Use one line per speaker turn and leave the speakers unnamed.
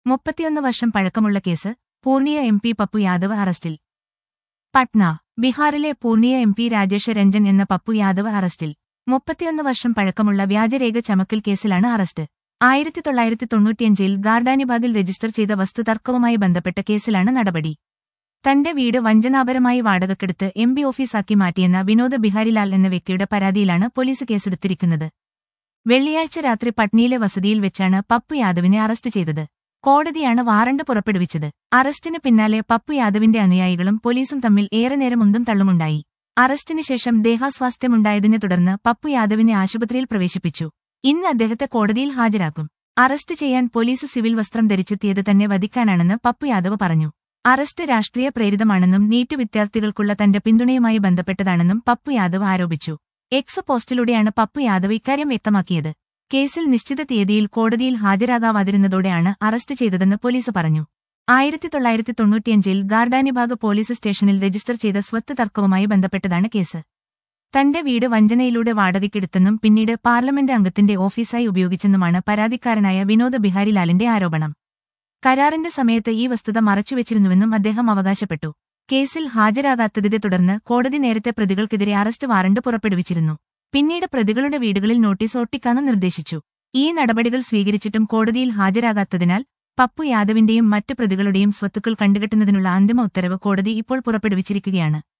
മുപ്പത്തിയൊന്ന് വർഷം പഴക്കമുള്ള case Purnia M P Pappu Yadav അറസ്റ്റിൽ പട്ന ബീഹാറിലെ പൂർണിയ എം പി രാജേഷ് രഞ്ജൻ എന്ന പപ്പു യാദവ് അറസ്റ്റിൽ മുപ്പത്തിയൊന്ന് വർഷം പഴക്കമുള്ള വ്യാജരേഖ ചമക്കൽ കേസിലാണ് അറസ്റ്റ് ആയിരത്തി തൊള്ളായിരത്തി തൊണ്ണൂറ്റിയഞ്ചിൽ ഗാർഡാനിബാഗിൽ രജിസ്റ്റർ ചെയ്ത വസ്തുതർക്കവുമായി ബന്ധപ്പെട്ട കേസിലാണ് നടപടി തന്റെ വീട് വഞ്ചനാപരമായി വാടകക്കെടുത്ത് എം ബി ഓഫീസാക്കി മാറ്റിയെന്ന വിനോദ് ബിഹാരിലാൽ എന്ന വ്യക്തിയുടെ പരാതിയിലാണ് പോലീസ് കേസെടുത്തിരിക്കുന്നത് വെള്ളിയാഴ്ച രാത്രി പട്നിയിലെ വസതിയിൽ വെച്ചാണ് പപ്പു യാദവിനെ അറസ്റ്റ് ചെയ്തത് കോടതിയാണ് വാറണ്ട് പുറപ്പെടുവിച്ചത് അറസ്റ്റിന് പിന്നാലെ പപ്പു യാദവിന്റെ അനുയായികളും പോലീസും തമ്മിൽ ഏറെ നേരം ഉന്തും തള്ളുമുണ്ടായി അറസ്റ്റിന് ശേഷം ദേഹാസ്വാസ്ഥ്യമുണ്ടായതിനെ തുടർന്ന് പപ്പു യാദവിനെ ആശുപത്രിയിൽ പ്രവേശിപ്പിച്ചു ഇന്ന് അദ്ദേഹത്തെ കോടതിയിൽ ഹാജരാക്കും അറസ്റ്റ് ചെയ്യാൻ പോലീസ് സിവിൽ വസ്ത്രം ധരിച്ചെത്തിയത് തന്നെ വധിക്കാനാണെന്ന് പപ്പു യാദവ് പറഞ്ഞു അറസ്റ്റ് രാഷ്ട്രീയ പ്രേരിതമാണെന്നും നീറ്റ് വിദ്യാർത്ഥികൾക്കുള്ള തന്റെ പിന്തുണയുമായി ബന്ധപ്പെട്ടതാണെന്നും പപ്പു യാദവ് ആരോപിച്ചു എക്സ് പോസ്റ്റിലൂടെയാണ് പപ്പു യാദവ് ഇക്കാര്യം വ്യക്തമാക്കിയത് കേസിൽ നിശ്ചിത തീയതിയിൽ കോടതിയിൽ ഹാജരാകാവാതിരുന്നതോടെയാണ് അറസ്റ്റ് ചെയ്തതെന്ന് പോലീസ് പറഞ്ഞു ആയിരത്തി തൊള്ളായിരത്തി തൊണ്ണൂറ്റിയഞ്ചിൽ ഗാർഡാനിബാഗ് പോലീസ് സ്റ്റേഷനിൽ രജിസ്റ്റർ ചെയ്ത സ്വത്ത് തർക്കവുമായി ബന്ധപ്പെട്ടതാണ് കേസ് തന്റെ വീട് വഞ്ചനയിലൂടെ വാടകയ്ക്കെടുത്തെന്നും പിന്നീട് പാർലമെന്റ് അംഗത്തിന്റെ ഓഫീസായി ഉപയോഗിച്ചെന്നുമാണ് പരാതിക്കാരനായ വിനോദ് ബിഹാരിലാലിന്റെ ആരോപണം കരാറിന്റെ സമയത്ത് ഈ വസ്തുത മറച്ചുവെച്ചിരുന്നുവെന്നും അദ്ദേഹം അവകാശപ്പെട്ടു കേസിൽ ഹാജരാകാത്തതിനെ തുടർന്ന് കോടതി നേരത്തെ പ്രതികൾക്കെതിരെ അറസ്റ്റ് വാറണ്ട് പുറപ്പെടുവിച്ചിരുന്നു പിന്നീട് പ്രതികളുടെ വീടുകളിൽ നോട്ടീസ് ഒട്ടിക്കാനും നിർദ്ദേശിച്ചു ഈ നടപടികൾ സ്വീകരിച്ചിട്ടും കോടതിയിൽ ഹാജരാകാത്തതിനാൽ പപ്പു യാദവിന്റെയും മറ്റ് പ്രതികളുടെയും സ്വത്തുക്കൾ കണ്ടുകെട്ടുന്നതിനുള്ള അന്തിമ ഉത്തരവ് കോടതി ഇപ്പോൾ പുറപ്പെടുവിച്ചിരിക്കുകയാണ്